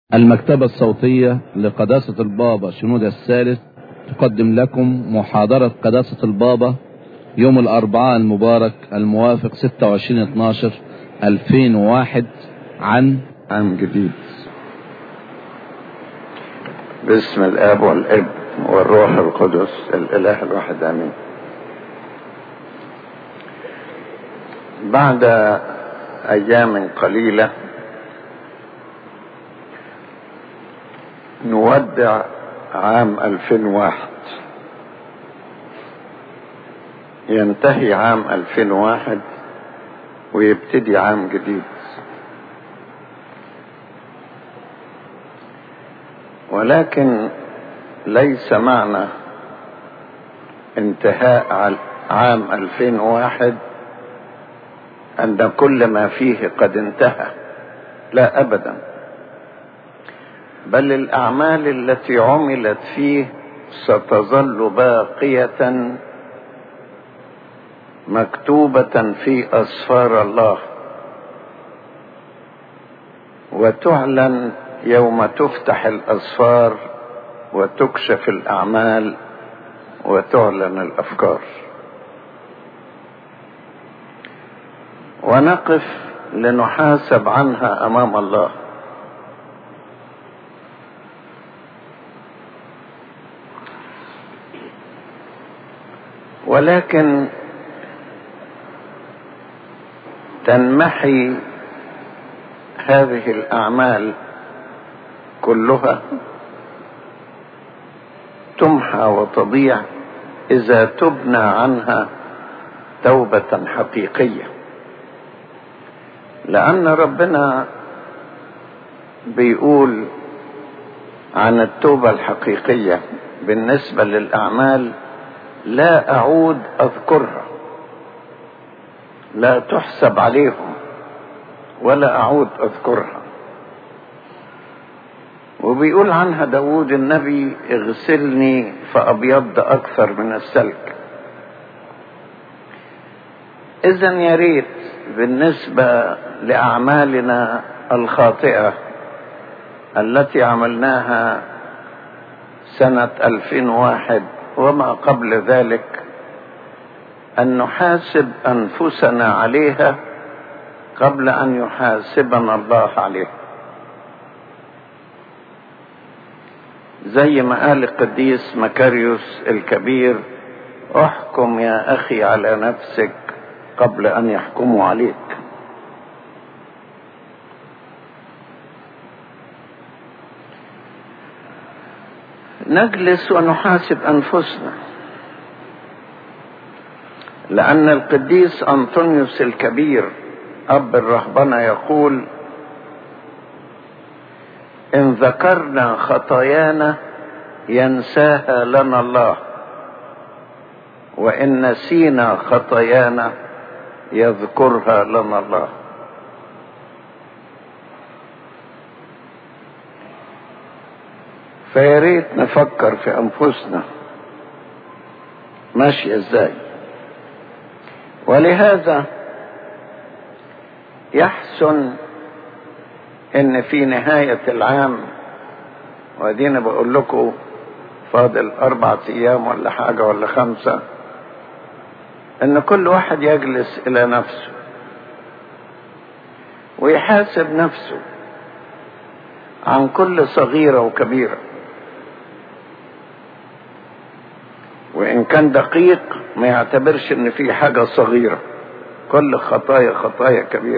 المكتبة الصوتية لقداسة البابا شنود الثالث تقدم لكم محاضرة قداسة البابا يوم الأربعاء المبارك الموافق 26/12/2001 عن عام جديد باسم الاب والابن والروح القدس الاله الواحد امين بعد ايام قليله نودع عام 2001 ينتهي عام 2001 ويبتدي عام جديد ولكن ليس معنى انتهاء عام 2001 أن كل ما فيه قد انتهى لا أبدا بل الأعمال التي عملت فيه ستظل باقية مكتوبة في أسفار الله وتعلن يوم تفتح الأسفار وتكشف الأعمال وتعلن الأفكار ونقف لنحاسب عنها أمام الله ولكن تنمحي هذه الأعمال كلها تمحى وتضيع إذا تبنى عنها توبة حقيقية لأن ربنا بيقول عن التوبة الحقيقية بالنسبة للأعمال لا أعود أذكرها لا تحسب عليهم ولا أعود أذكرها وبيقول عنها داود النبي اغسلني فأبيض أكثر من السلك إذا يا ريت بالنسبة لأعمالنا الخاطئة التي عملناها سنة 2001 وما قبل ذلك أن نحاسب أنفسنا عليها قبل أن يحاسبنا الله عليها زي ما قال القديس مكاريوس الكبير احكم يا أخي على نفسك قبل أن يحكموا عليك نجلس ونحاسب أنفسنا لأن القديس أنطونيوس الكبير أب الرهبنة يقول إن ذكرنا خطايانا ينساها لنا الله وإن نسينا خطايانا يذكرها لنا الله فيا ريت نفكر في أنفسنا ماشية ازاي ولهذا يحسن ان في نهاية العام وادينا بقول لكم فاضل اربعة ايام ولا حاجة ولا خمسة ان كل واحد يجلس الى نفسه ويحاسب نفسه عن كل صغيرة وكبيرة وإن كان دقيق ما يعتبرش إن في حاجة صغيرة كل خطايا خطايا كبيرة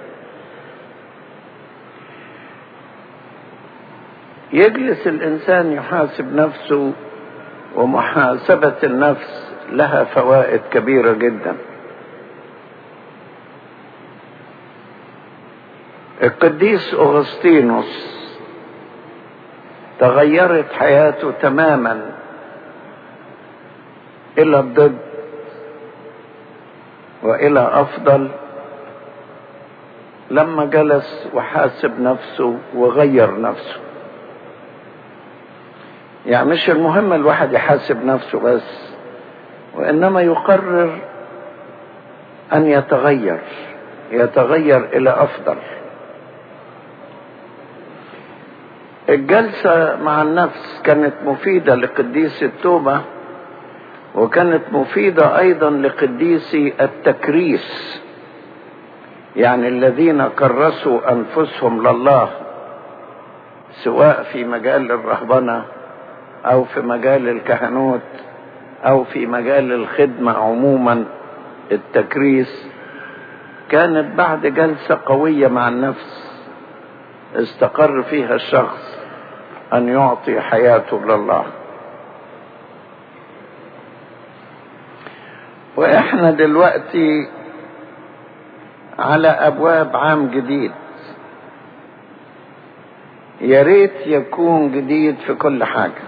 يجلس الإنسان يحاسب نفسه ومحاسبة النفس لها فوائد كبيرة جدا القديس أغسطينوس تغيرت حياته تماما الى الضد والى افضل لما جلس وحاسب نفسه وغير نفسه يعني مش المهم الواحد يحاسب نفسه بس وانما يقرر ان يتغير يتغير الى افضل الجلسة مع النفس كانت مفيدة لقديس التوبة وكانت مفيدة أيضا لقديسي التكريس يعني الذين كرسوا أنفسهم لله سواء في مجال الرهبنة أو في مجال الكهنوت أو في مجال الخدمة عموما التكريس كانت بعد جلسة قوية مع النفس استقر فيها الشخص أن يعطي حياته لله وإحنا دلوقتي على أبواب عام جديد يا ريت يكون جديد في كل حاجة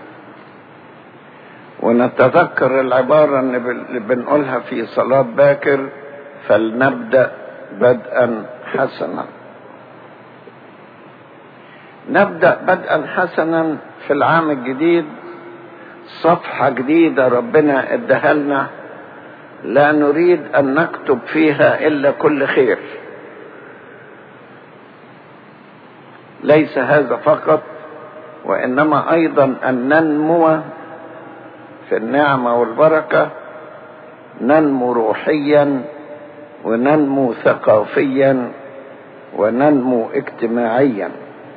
ونتذكر العبارة اللي بنقولها في صلاة باكر فلنبدأ بدءا حسنا نبدأ بدءا حسنا في العام الجديد صفحة جديدة ربنا اداها لنا لا نريد أن نكتب فيها إلا كل خير ليس هذا فقط وإنما أيضا أن ننمو في النعمة والبركة ننمو روحيا وننمو ثقافيا وننمو اجتماعيا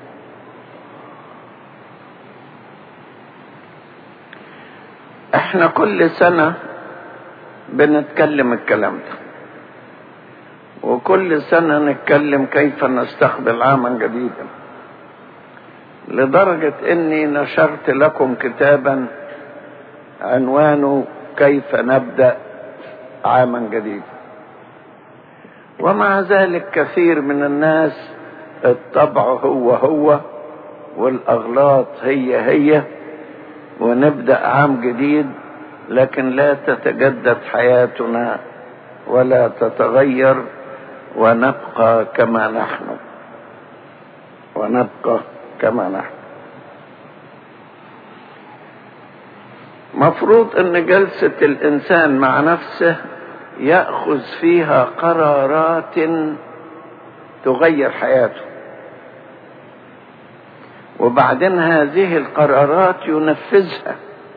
احنا كل سنة بنتكلم الكلام ده وكل سنة نتكلم كيف نستقبل عاما جديدا لدرجة اني نشرت لكم كتابا عنوانه كيف نبدأ عاما جديدا ومع ذلك كثير من الناس الطبع هو هو والاغلاط هي هي ونبدأ عام جديد لكن لا تتجدد حياتنا ولا تتغير ونبقى كما نحن ونبقى كما نحن مفروض ان جلسة الانسان مع نفسه يأخذ فيها قرارات تغير حياته وبعدين هذه القرارات ينفذها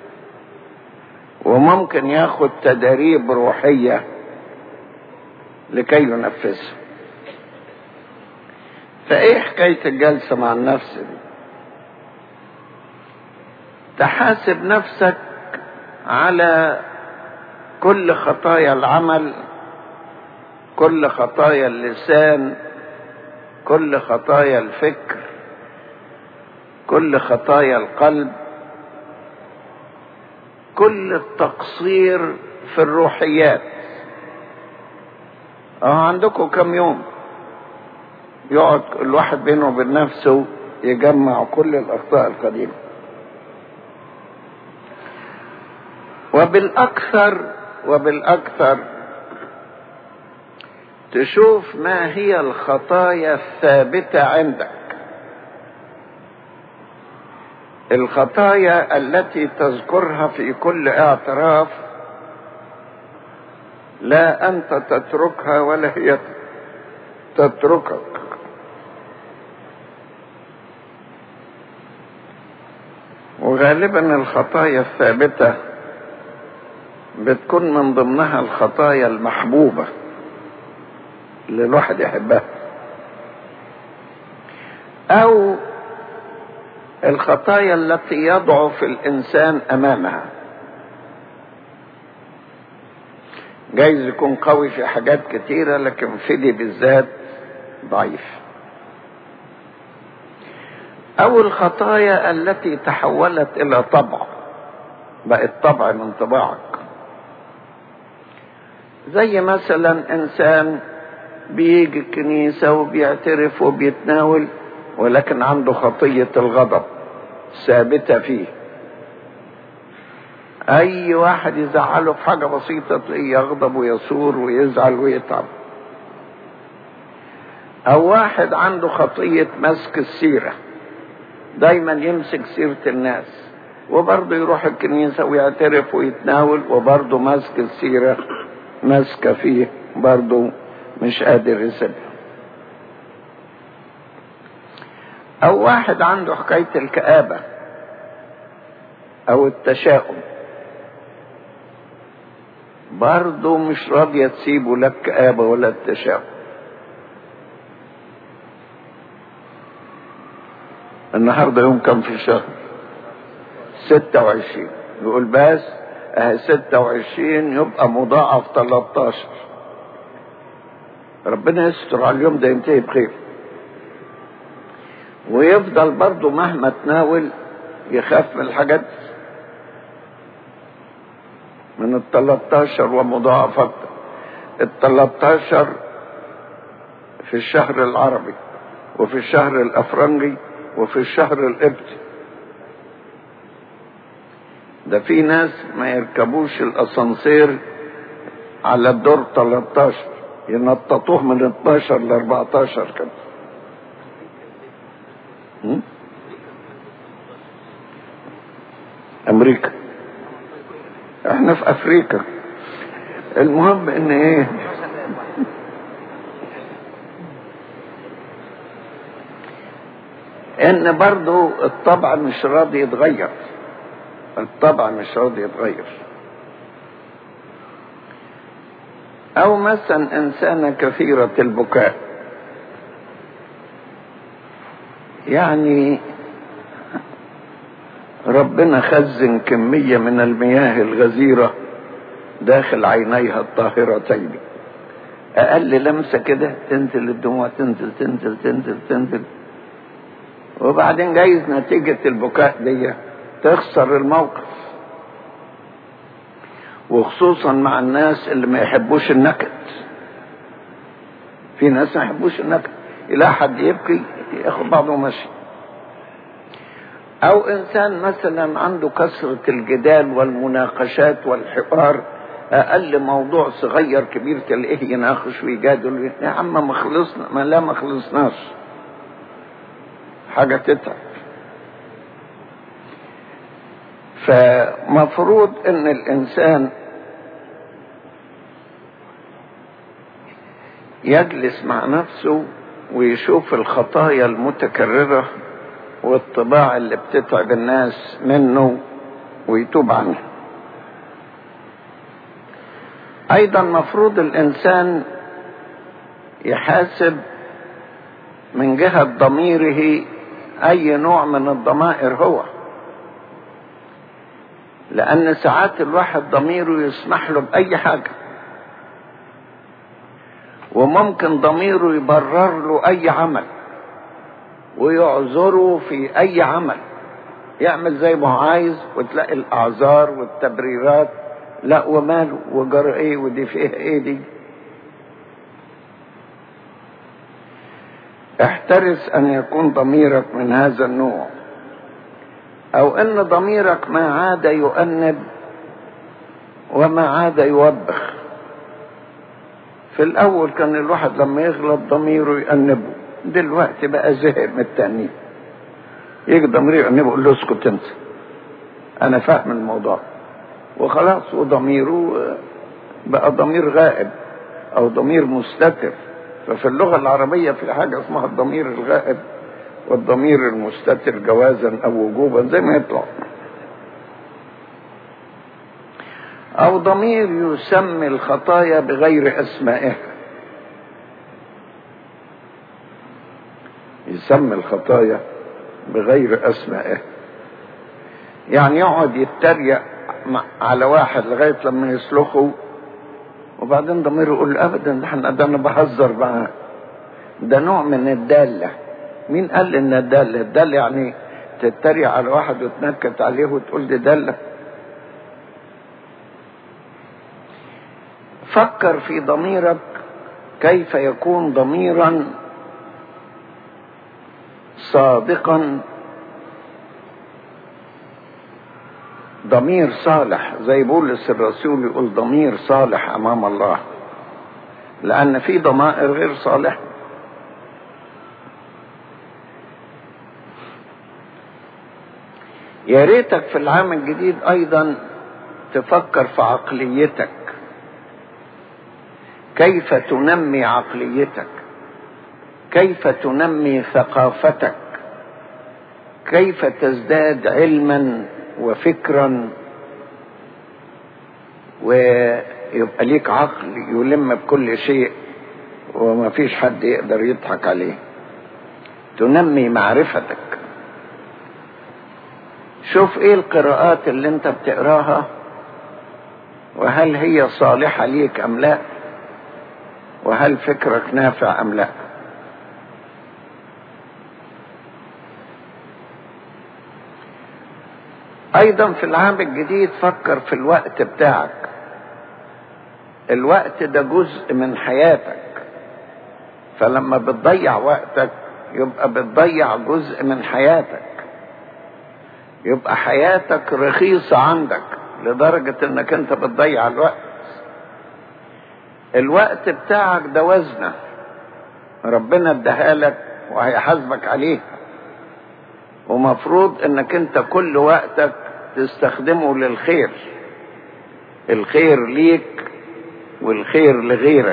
وممكن ياخد تدريب روحية لكي ينفذها فايه حكاية الجلسة مع النفس دي تحاسب نفسك على كل خطايا العمل كل خطايا اللسان كل خطايا الفكر كل خطايا القلب كل التقصير في الروحيات اه عندكم كم يوم يقعد الواحد بينه وبين نفسه يجمع كل الاخطاء القديمه وبالاكثر وبالاكثر تشوف ما هي الخطايا الثابته عندك الخطايا التي تذكرها في كل اعتراف لا انت تتركها ولا هي تتركك وغالبا الخطايا الثابته بتكون من ضمنها الخطايا المحبوبه اللي الواحد يحبها او الخطايا التي يضعف الانسان امامها جايز يكون قوي في حاجات كتيرة لكن في دي بالذات ضعيف او الخطايا التي تحولت الى طبع بقت طبع من طباعك زي مثلا انسان بيجي الكنيسة وبيعترف وبيتناول ولكن عنده خطية الغضب ثابتة فيه أي واحد يزعله في حاجة بسيطة تلاقيه يغضب ويثور ويزعل ويتعب أو واحد عنده خطية مسك السيرة دايما يمسك سيرة الناس وبرضه يروح الكنيسة ويعترف ويتناول وبرضه ماسك السيرة ماسكة فيه برضه مش قادر يسيبها او واحد عنده حكاية الكآبة او التشاؤم برضه مش راضية تسيبه لا الكآبة ولا التشاؤم النهاردة يوم كم في الشهر ستة وعشرين يقول بس اه ستة وعشرين يبقى مضاعف تلاتاشر ربنا يستر على اليوم ده ينتهي بخير ويفضل برضه مهما تناول يخاف من الحاجات من التلاتاشر ومضاعفات التلاتاشر في الشهر العربي وفي الشهر الافرنجي وفي الشهر القبطي ده في ناس ما يركبوش الاسانسير على الدور 13 ينططوه من 12 ل 14 كده امريكا احنا في افريقيا المهم ان ايه ان برضو الطبع مش راضي يتغير الطبع مش راضي يتغير او مثلا انسانه كثيره البكاء يعني ربنا خزن كميه من المياه الغزيره داخل عينيها الطاهرتين اقل لمسه كده تنزل الدموع تنزل تنزل تنزل تنزل وبعدين جايز نتيجه البكاء دي تخسر الموقف وخصوصا مع الناس اللي ما يحبوش النكد في ناس ما يحبوش النكد يلاقي حد يبكي ياخد بعضه وماشي او انسان مثلا عنده كثرة الجدال والمناقشات والحوار اقل موضوع صغير كبير تلاقيه يناقش ويجادل يا عم ما خلصنا ما لا ما خلصناش حاجة تتعب فمفروض ان الانسان يجلس مع نفسه ويشوف الخطايا المتكررة والطباع اللي بتتعب الناس منه ويتوب عنها ايضا مفروض الانسان يحاسب من جهة ضميره اي نوع من الضمائر هو لان ساعات الواحد ضميره يسمح له باي حاجة وممكن ضميره يبرر له اي عمل ويعذره في اي عمل يعمل زي ما هو عايز وتلاقي الاعذار والتبريرات لا وماله وجر ايه ودي فيها ايه دي احترس ان يكون ضميرك من هذا النوع او ان ضميرك ما عاد يؤنب وما عاد يوبخ في الاول كان الواحد لما يغلط ضميره يأنبه دلوقتي بقى زهق من التأنيب يجي ضميره يأنبه يقول له اسكت انت انا فاهم الموضوع وخلاص وضميره بقى ضمير غائب او ضمير مستتر ففي اللغة العربية في حاجة اسمها الضمير الغائب والضمير المستتر جوازا او وجوبا زي ما يطلع او ضمير يسمي الخطايا بغير اسمائها يسمي الخطايا بغير اسمائها يعني يقعد يتريق على واحد لغايه لما يسلخه وبعدين ضميره يقول ابدا ده احنا ده انا بهزر معاه ده نوع من الداله مين قال ان الداله الداله يعني تتريق على واحد وتنكت عليه وتقول دي داله فكر في ضميرك كيف يكون ضميرا صادقا ضمير صالح زي بولس الرسول يقول ضمير صالح امام الله لان في ضمائر غير صالحه يا ريتك في العام الجديد ايضا تفكر في عقليتك كيف تنمي عقليتك كيف تنمي ثقافتك كيف تزداد علما وفكرا ويبقى ليك عقل يلم بكل شيء وما فيش حد يقدر يضحك عليه تنمي معرفتك شوف ايه القراءات اللي انت بتقراها وهل هي صالحة ليك ام لا وهل فكرك نافع ام لا ايضا في العام الجديد فكر في الوقت بتاعك الوقت ده جزء من حياتك فلما بتضيع وقتك يبقى بتضيع جزء من حياتك يبقى حياتك رخيصة عندك لدرجة انك انت بتضيع الوقت الوقت بتاعك ده وزنه ربنا اداها لك وهيحاسبك عليها ومفروض انك انت كل وقتك تستخدمه للخير الخير ليك والخير لغيرك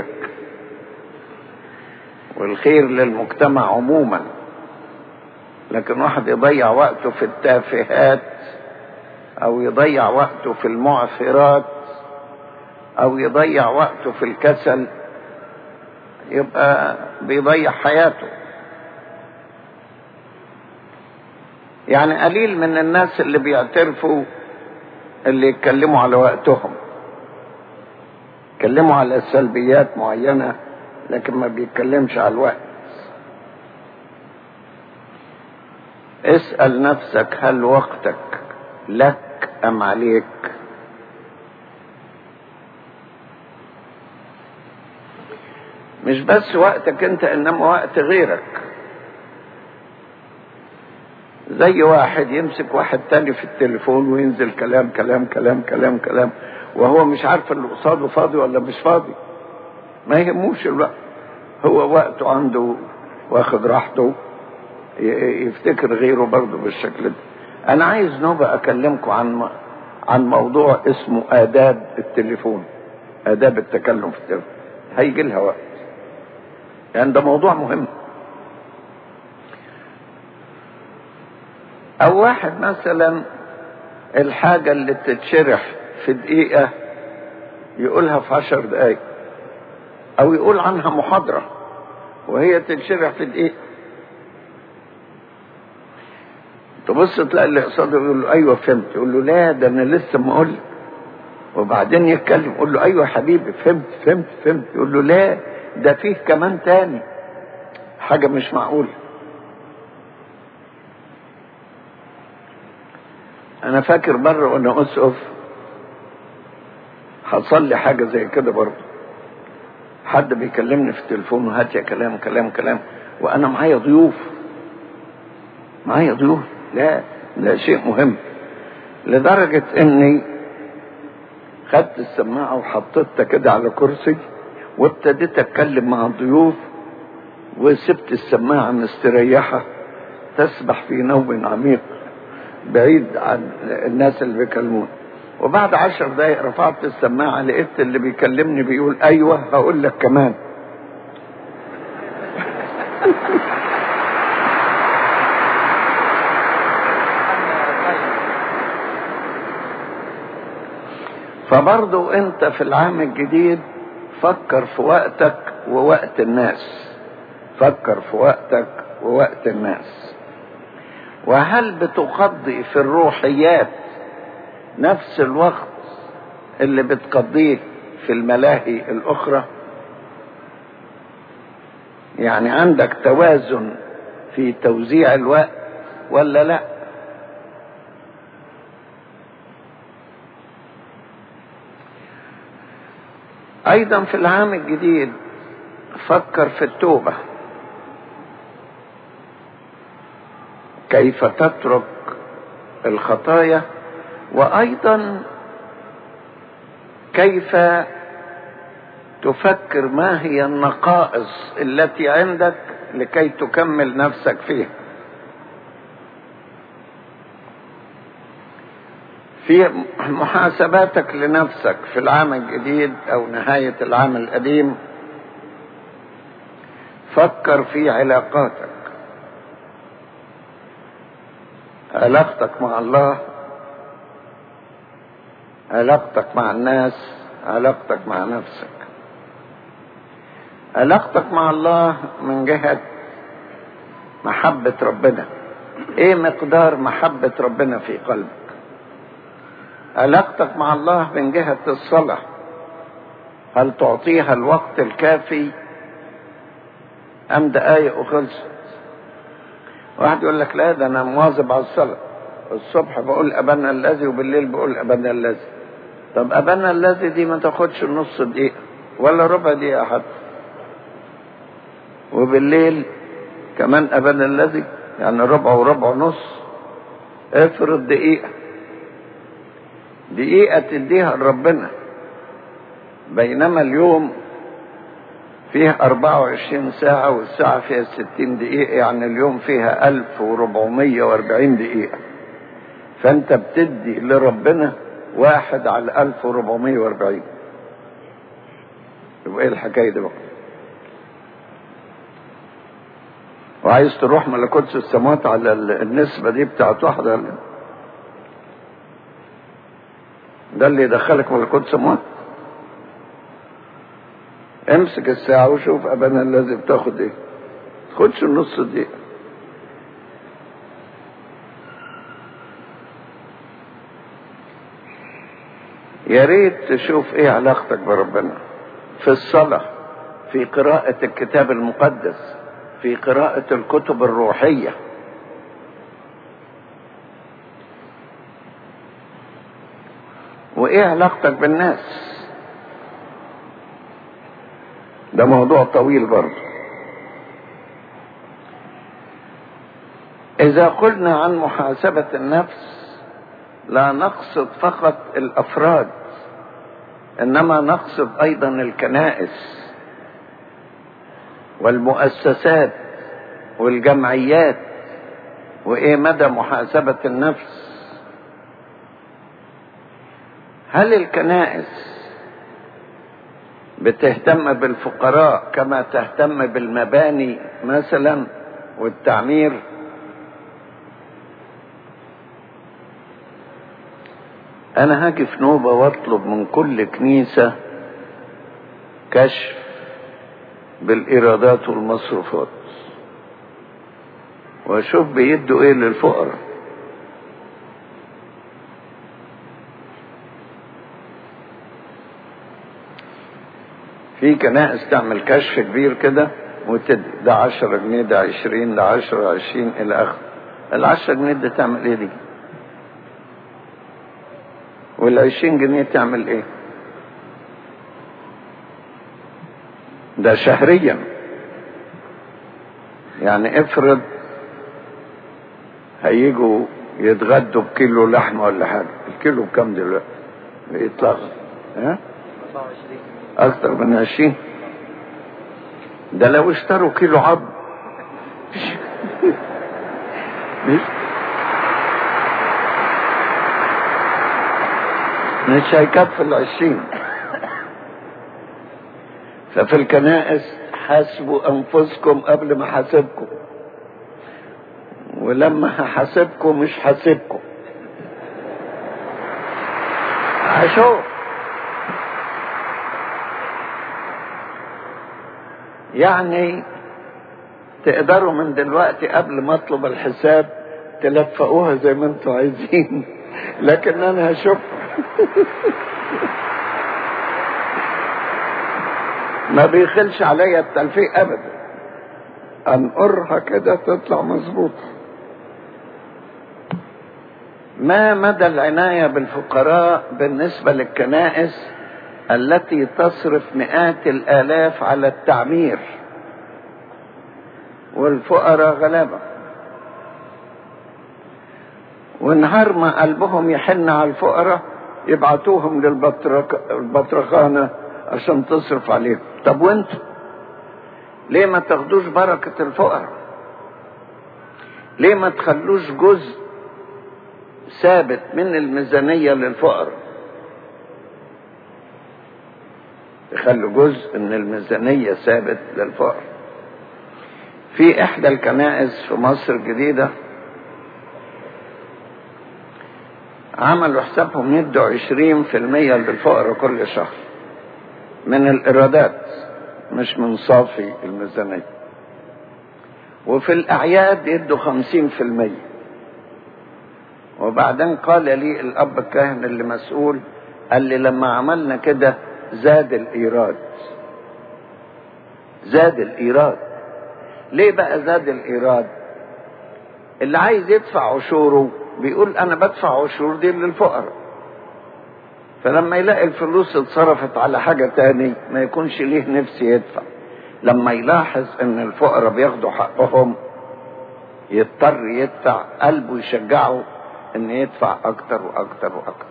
والخير للمجتمع عموما لكن واحد يضيع وقته في التافهات او يضيع وقته في المعثرات او يضيع وقته في الكسل يبقى بيضيع حياته يعني قليل من الناس اللي بيعترفوا اللي يتكلموا على وقتهم يتكلموا على سلبيات معينة لكن ما بيتكلمش على الوقت اسأل نفسك هل وقتك لك أم عليك مش بس وقتك انت انما وقت غيرك زي واحد يمسك واحد تاني في التليفون وينزل كلام كلام كلام كلام كلام وهو مش عارف اللي قصاده فاضي ولا مش فاضي ما يهموش الوقت هو وقته عنده واخد راحته يفتكر غيره برضه بالشكل ده انا عايز نوبة اكلمكم عن عن موضوع اسمه اداب التليفون اداب التكلم في التليفون هيجي لها وقت يعني ده موضوع مهم او واحد مثلا الحاجة اللي تتشرح في دقيقة يقولها في عشر دقايق او يقول عنها محاضرة وهي تتشرح في دقيقة تبص تلاقي اللي قصاده يقول له ايوه فهمت يقول له لا ده انا لسه ما اقول وبعدين يتكلم يقول له ايوه يا حبيبي فهمت فهمت فهمت يقول له لا ده فيه كمان تاني حاجة مش معقولة انا فاكر مرة وانا اسقف حصل لي حاجة زي كده برضه حد بيكلمني في التليفون وهات يا كلام كلام كلام وانا معايا ضيوف معايا ضيوف لا ده شيء مهم لدرجة اني خدت السماعة وحطيتها كده على كرسي وابتديت اتكلم مع الضيوف وسبت السماعة مستريحة تسبح في نوم عميق بعيد عن الناس اللي بيكلمون وبعد عشر دقايق رفعت السماعة لقيت اللي بيكلمني بيقول ايوه هقول لك كمان فبرضو انت في العام الجديد فكر في وقتك ووقت الناس فكر في وقتك ووقت الناس وهل بتقضي في الروحيات نفس الوقت اللي بتقضيه في الملاهي الاخرى يعني عندك توازن في توزيع الوقت ولا لا ايضا في العام الجديد فكر في التوبه كيف تترك الخطايا وايضا كيف تفكر ما هي النقائص التي عندك لكي تكمل نفسك فيها في محاسباتك لنفسك في العام الجديد او نهايه العام القديم فكر في علاقاتك علاقتك مع الله علاقتك مع الناس علاقتك مع نفسك علاقتك مع الله من جهة محبة ربنا ايه مقدار محبة ربنا في قلبك علاقتك مع الله من جهة الصلاة هل تعطيها الوقت الكافي ام دقايق وخلصت واحد يقول لك لا ده انا مواظب على الصلاة الصبح بقول ابانا الذي وبالليل بقول ابانا الذي طب ابانا الذي دي ما تاخدش نص دقيقة ولا ربع دقيقة حتى وبالليل كمان ابانا الذي يعني ربع وربع نص افرض دقيقة دقيقة تديها لربنا بينما اليوم فيه 24 ساعة والساعة فيها 60 دقيقة يعني اليوم فيها 1440 دقيقة فأنت بتدي لربنا واحد على 1440 يبقى ايه الحكاية دي بقى وعايز تروح ملكوت السماوات على النسبة دي بتاعت واحدة ده اللي يدخلك ملكوت السماوات امسك الساعة وشوف أبانا الذي بتاخد ايه خدش النص دقيقة يا ريت تشوف ايه علاقتك بربنا في الصلاة في قراءة الكتاب المقدس في قراءة الكتب الروحية وايه علاقتك بالناس ده موضوع طويل برضه اذا قلنا عن محاسبة النفس لا نقصد فقط الافراد انما نقصد ايضا الكنائس والمؤسسات والجمعيات وايه مدى محاسبة النفس هل الكنائس بتهتم بالفقراء كما تهتم بالمباني مثلا والتعمير انا هاجي في نوبة واطلب من كل كنيسة كشف بالايرادات والمصروفات واشوف بيدوا ايه للفقراء في كنائس تعمل كشف كبير كده وتدي ده عشرة جنيه ده عشرين ده عشرة عشرين الى اخره العشرة جنيه ده تعمل ايه دي والعشرين جنيه تعمل ايه ده شهريا يعني افرض هيجوا يتغدوا بكيلو لحمه ولا حاجه الكيلو بكام دلوقتي بيطلع ها اكتر من عشرين ده لو اشتروا كيلو عظم مش مش هيكفي العشرين ففي الكنائس حاسبوا انفسكم قبل ما حاسبكم ولما هحاسبكم مش حاسبكم هشوف يعني تقدروا من دلوقتي قبل ما اطلب الحساب تلفقوها زي ما انتوا عايزين لكن انا هشوف ما بيخلش عليا التلفيق ابدا انقرها كده تطلع مظبوطه ما مدى العنايه بالفقراء بالنسبه للكنائس التي تصرف مئات الالاف على التعمير والفقراء غلابه ونهار ما قلبهم يحن على الفقراء يبعتوهم للبطرخانه عشان تصرف عليهم طب وانتوا ليه ما تاخدوش بركة الفقراء ليه ما تخلوش جزء ثابت من الميزانية للفقراء تخلوا جزء من الميزانية ثابت للفقراء في احدى الكنائس في مصر الجديدة عملوا حسابهم يدوا عشرين في المية للفقراء كل شهر من الإيرادات مش من صافي الميزانية وفي الأعياد يدوا خمسين في المية وبعدين قال لي الأب الكاهن اللي مسؤول قال لي لما عملنا كده زاد الإيراد زاد الإيراد ليه بقى زاد الإيراد اللي عايز يدفع عشوره بيقول أنا بدفع عشور دي للفقراء فلما يلاقي الفلوس اتصرفت على حاجة تاني ما يكونش ليه نفس يدفع لما يلاحظ ان الفقراء بياخدوا حقهم يضطر يدفع قلبه يشجعه ان يدفع اكتر واكتر واكتر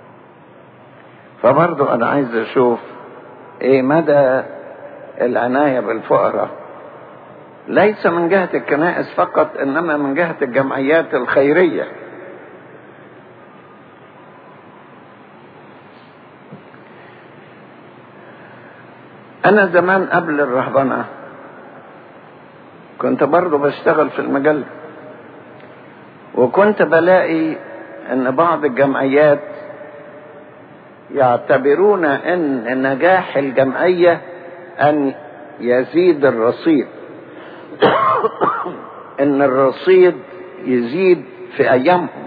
فبرضه انا عايز اشوف ايه مدى العناية بالفقراء ليس من جهة الكنائس فقط انما من جهة الجمعيات الخيرية انا زمان قبل الرهبنة كنت برضه بشتغل في المجلة وكنت بلاقي ان بعض الجمعيات يعتبرون ان نجاح الجمعية ان يزيد الرصيد ان الرصيد يزيد في ايامهم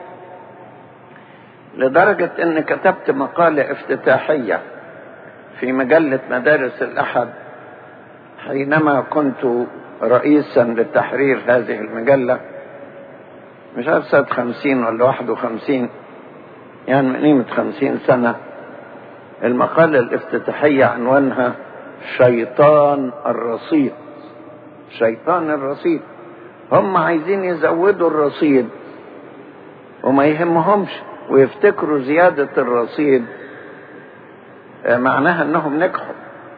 لدرجة ان كتبت مقالة افتتاحية في مجلة مدارس الأحد حينما كنت رئيسا لتحرير هذه المجلة مش عارف سنة خمسين ولا واحد وخمسين يعني من قيمة خمسين سنة المقالة الافتتاحية عنوانها شيطان الرصيد شيطان الرصيد هم عايزين يزودوا الرصيد وما يهمهمش ويفتكروا زيادة الرصيد معناها انهم نجحوا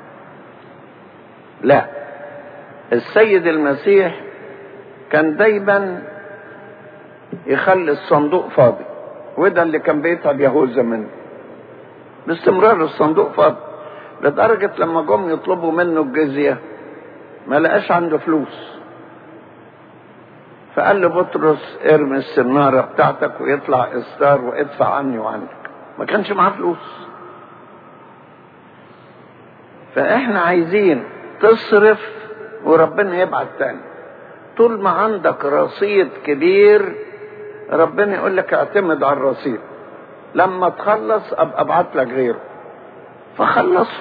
لا السيد المسيح كان دايما يخلي الصندوق فاضي وده اللي كان بيتعب يهوذا منه باستمرار الصندوق فاضي لدرجة لما جم يطلبوا منه الجزية ما لقاش عنده فلوس فقال لبطرس ارمي السنارة بتاعتك ويطلع استار وادفع عني وعنك ما كانش معاه فلوس فاحنا عايزين تصرف وربنا يبعت تاني طول ما عندك رصيد كبير ربنا يقول لك اعتمد على الرصيد لما تخلص ابقى ابعت لك غيره فخلصه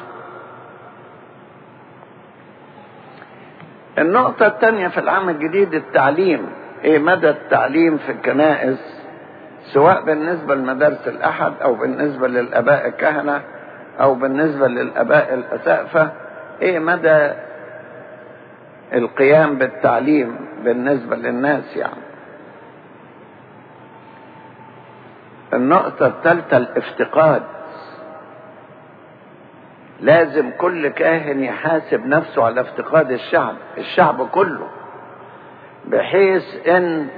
النقطة الثانية في العام الجديد التعليم ايه مدى التعليم في الكنائس سواء بالنسبة لمدارس الأحد أو بالنسبة للآباء الكهنة أو بالنسبة للآباء الأسقفة إيه مدى القيام بالتعليم بالنسبة للناس يعني النقطة الثالثة الافتقاد لازم كل كاهن يحاسب نفسه على افتقاد الشعب الشعب كله بحيث ان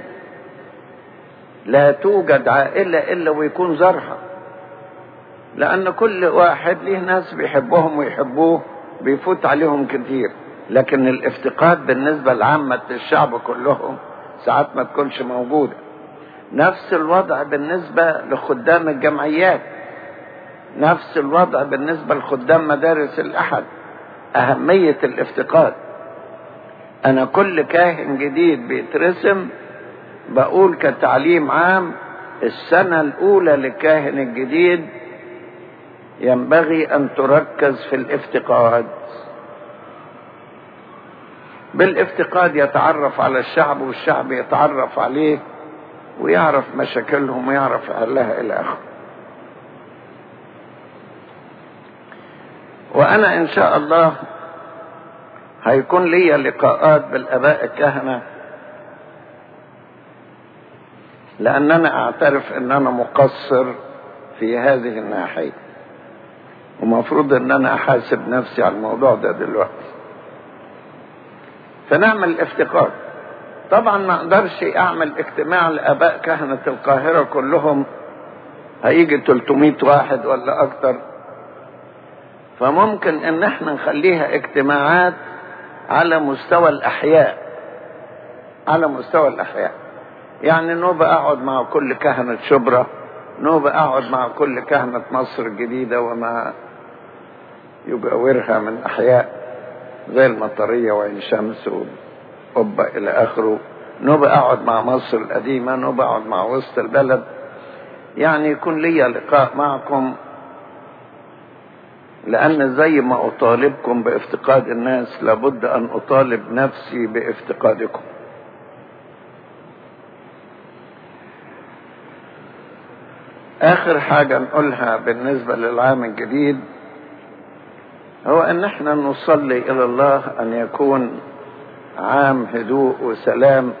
لا توجد عائلة الا ويكون زرها لان كل واحد ليه ناس بيحبهم ويحبوه بيفوت عليهم كتير لكن الافتقاد بالنسبة لعامة الشعب كلهم ساعات ما تكونش موجودة نفس الوضع بالنسبة لخدام الجمعيات نفس الوضع بالنسبة لخدام مدارس الأحد أهمية الافتقاد أنا كل كاهن جديد بيترسم بقول كتعليم عام السنة الأولى للكاهن الجديد ينبغي أن تركز في الافتقاد بالافتقاد يتعرف على الشعب والشعب يتعرف عليه ويعرف مشاكلهم ويعرف حلها إلى آخره وأنا إن شاء الله هيكون لي لقاءات بالآباء الكهنة لأن أنا أعترف أن أنا مقصر في هذه الناحية ومفروض أن أنا أحاسب نفسي على الموضوع ده دلوقتي فنعمل افتقاد طبعا ما اقدرش اعمل اجتماع لاباء كهنة القاهرة كلهم هيجي 300 واحد ولا اكتر فممكن ان احنا نخليها اجتماعات على مستوى الاحياء على مستوى الاحياء يعني نبقى اقعد مع كل كهنة شبرا نوبة أقعد مع كل كهنة مصر الجديدة وما يجاورها من أحياء زي المطرية وعين شمس وقبة إلى آخره نوبة أقعد مع مصر القديمة نوبة أقعد مع وسط البلد يعني يكون لي لقاء معكم لأن زي ما أطالبكم بافتقاد الناس لابد أن أطالب نفسي بافتقادكم آخر حاجة نقولها بالنسبة للعام الجديد هو أن احنا نصلي إلى الله أن يكون عام هدوء وسلام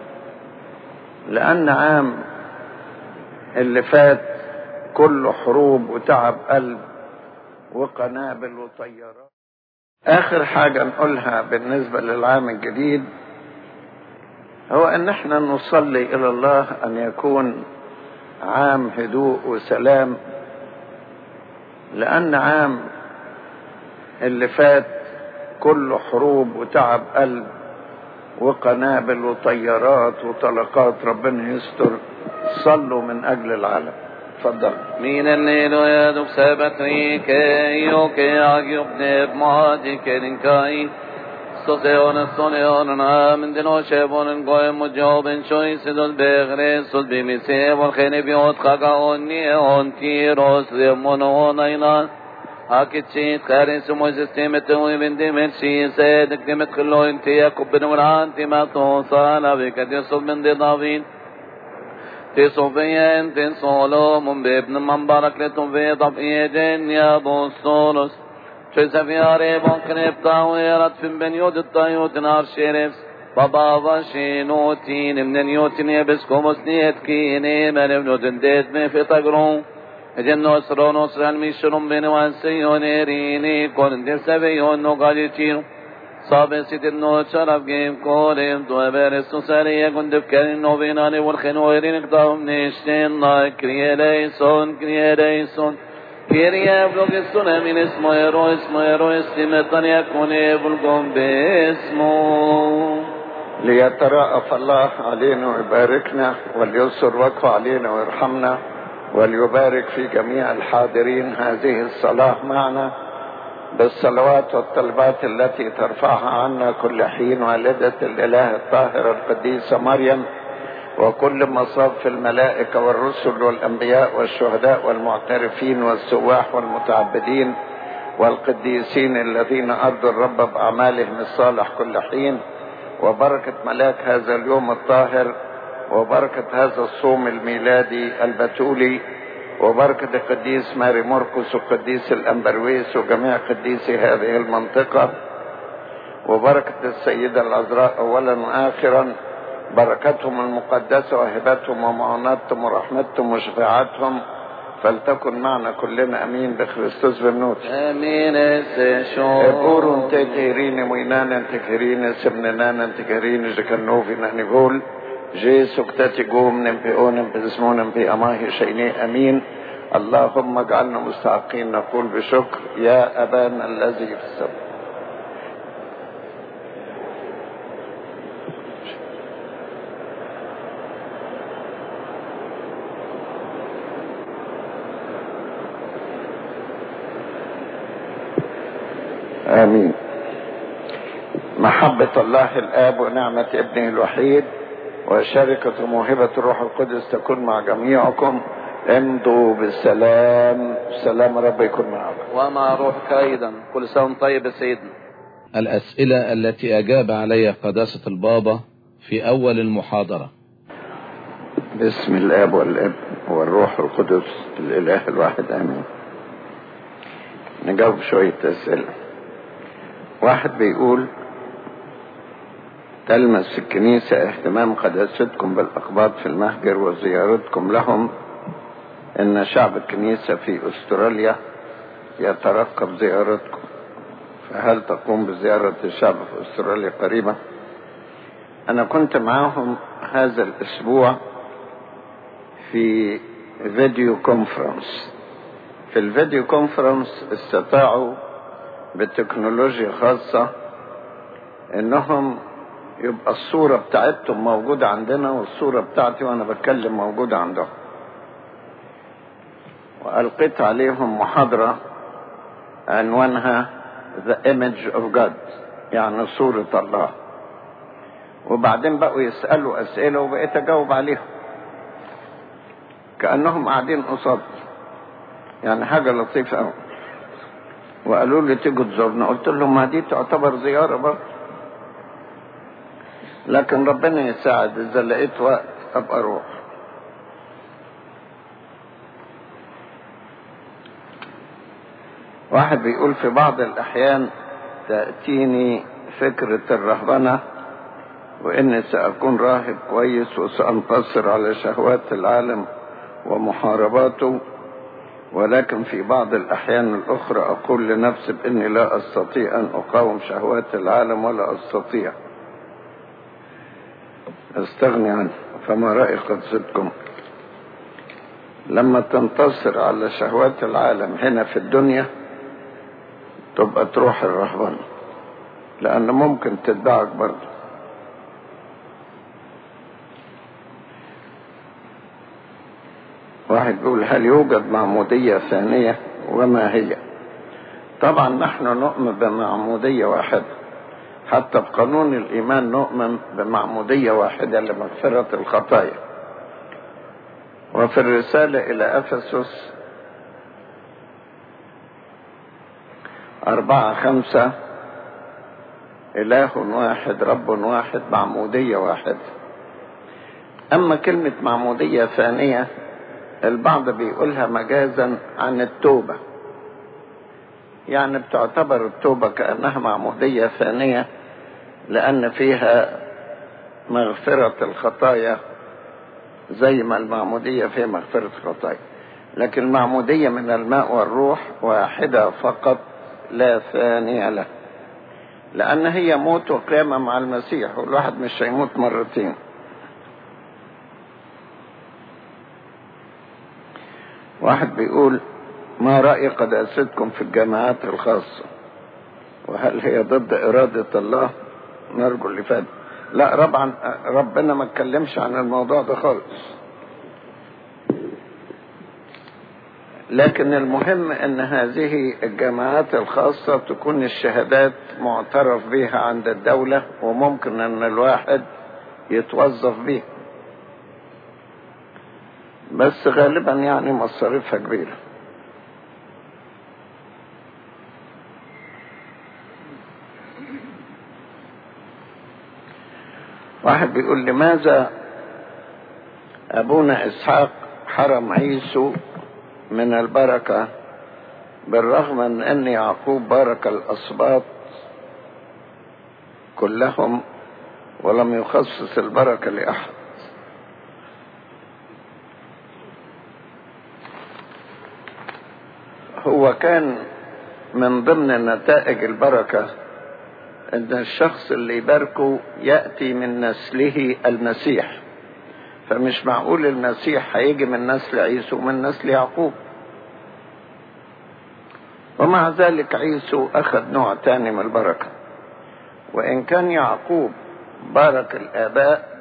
لأن عام اللي فات كله حروب وتعب قلب وقنابل وطيارات آخر حاجة نقولها بالنسبة للعام الجديد هو أن احنا نصلي إلى الله أن يكون عام هدوء وسلام لأن عام اللي فات كله حروب وتعب قلب وقنابل وطيارات وطلقات ربنا يستر صلوا من أجل العالم تفضل من الليل يدك سبتريك يوك يعجب نب كرنكاي سوسيون سونيون من دلو شبون قوي مجوب شوي سدل بغري سل بمسي والخين بيوت خاقا اوني اون تيروس يمون اينا هاكتشيت خارين سمو سيستيمة ويبن دمت شي سيدك دمت خلو انتي يكب بنوران تما توصانا بك يصل من دي ضابين تصوفيا انت صولوم بابن من بارك لتم في ضبئيدين يا بوصولوس شيسا في عريبون كنب تاويرت في بن يود الطيوت نار شيرفس بابا وشينوتين من نيوتين يبسكم سنيت كيني من ابن دنديت من في تقرون جنو سرونو سران ميشرم بين وانسيون ريني كون دي سبيون نو قاجي تيرو صاب سيدر نو شرف جيم كوريم دو بيرسو ساري كون دفكرين نو بيناني والخين ويرين اقدام نيشتين نا كريه ليسون كريه ليسون كريه بلوك السنة من اسمه يرو اسمه يرو استمتن يكون يبلغم باسمه ليترأف الله علينا ويباركنا وليسر وجهه علينا ويرحمنا وليبارك في جميع الحاضرين هذه الصلاة معنا بالصلوات والطلبات التي ترفعها عنا كل حين والدة الإله الطاهرة القديسة مريم وكل مصاب في الملائكة والرسل والأنبياء والشهداء والمعترفين والسواح والمتعبدين والقديسين الذين أرضوا الرب بأعمالهم الصالح كل حين وبركة ملاك هذا اليوم الطاهر وبركة هذا الصوم الميلادي البتولي وبركة القديس ماري مرقس وقديس الأمبرويس وجميع قديسي هذه المنطقة وبركة السيدة العذراء أولا وآخرا بركتهم المقدسة وهبتهم ومعوناتهم ورحمتهم وشفاعتهم فلتكن معنا كلنا امين بخريستوس بنوت امين سيشون اقورون تكيرين موينانا تكيرين سمنانا تكيرين جكنوفي نقول جيسو كتاتي قوم نمبئو نمبئ نمبئ أماه شيني أمين اللهم اجعلنا مستحقين نقول بشكر يا أبانا الذي في السماء آمين محبة الله الآب ونعمة ابنه الوحيد وشركة موهبة الروح القدس تكون مع جميعكم امضوا بالسلام سلام رب يكون معكم ومع روحك أيضا كل سنة طيب يا سيدنا الأسئلة التي أجاب عليها قداسة البابا في أول المحاضرة باسم الاب والابن والروح القدس الاله الواحد امين نجاوب شوية اسئلة واحد بيقول تلمس الكنيسة اهتمام قداستكم بالأقباط في المهجر وزيارتكم لهم إن شعب الكنيسة في أستراليا يترقب زيارتكم فهل تقوم بزيارة الشعب في أستراليا قريبا أنا كنت معاهم هذا الأسبوع في فيديو كونفرنس في الفيديو كونفرنس استطاعوا بتكنولوجيا خاصة انهم يبقى الصورة بتاعتهم موجودة عندنا والصورة بتاعتي وانا بتكلم موجودة عندهم وألقيت عليهم محاضرة عنوانها The Image of God يعني صورة الله وبعدين بقوا يسألوا أسئلة وبقيت أجاوب عليهم كأنهم قاعدين قصاد يعني حاجة لطيفة أوي وقالوا لي تيجوا تزورنا قلت لهم ما دي تعتبر زيارة برضه لكن ربنا يساعد إذا لقيت وقت أبقى أروح واحد بيقول في بعض الأحيان تأتيني فكرة الرهبنة وإني سأكون راهب كويس وسأنتصر على شهوات العالم ومحارباته ولكن في بعض الأحيان الأخرى أقول لنفسي بإني لا أستطيع أن أقاوم شهوات العالم ولا أستطيع أستغني عنه فما رأي قدستكم لما تنتصر على شهوات العالم هنا في الدنيا تبقى تروح الرهبنة لأن ممكن تدعك برضه واحد بيقول هل يوجد معمودية ثانية وما هي طبعا نحن نؤمن بمعمودية واحدة حتى بقانون الإيمان نؤمن بمعمودية واحدة لمغفرة الخطايا وفي الرسالة إلى أفسس أربعة خمسة إله واحد رب واحد معمودية واحدة أما كلمة معمودية ثانية البعض بيقولها مجازا عن التوبة يعني بتعتبر التوبة كأنها معمودية ثانية لأن فيها مغفرة الخطايا زي ما المعمودية فيها مغفرة الخطايا لكن المعمودية من الماء والروح واحدة فقط لا ثانية له لأن هي موت وقيامة مع المسيح والواحد مش هيموت مرتين واحد بيقول ما رأي قداستكم في الجامعات الخاصة وهل هي ضد إرادة الله نرجو اللي فات لا طبعا ربنا ما اتكلمش عن الموضوع ده خالص لكن المهم ان هذه الجامعات الخاصة تكون الشهادات معترف بها عند الدولة وممكن ان الواحد يتوظف بيها بس غالبا يعني مصاريفها كبيرة واحد بيقول لماذا أبونا إسحاق حرم عيسو من البركة بالرغم من أن يعقوب بارك الأسباط كلهم ولم يخصص البركة لأحد هو كان من ضمن نتائج البركة ان الشخص اللي يباركه يأتي من نسله المسيح فمش معقول المسيح هيجي من نسل عيسو ومن نسل يعقوب ومع ذلك عيسو أخذ نوع تاني من البركة وإن كان يعقوب بارك الآباء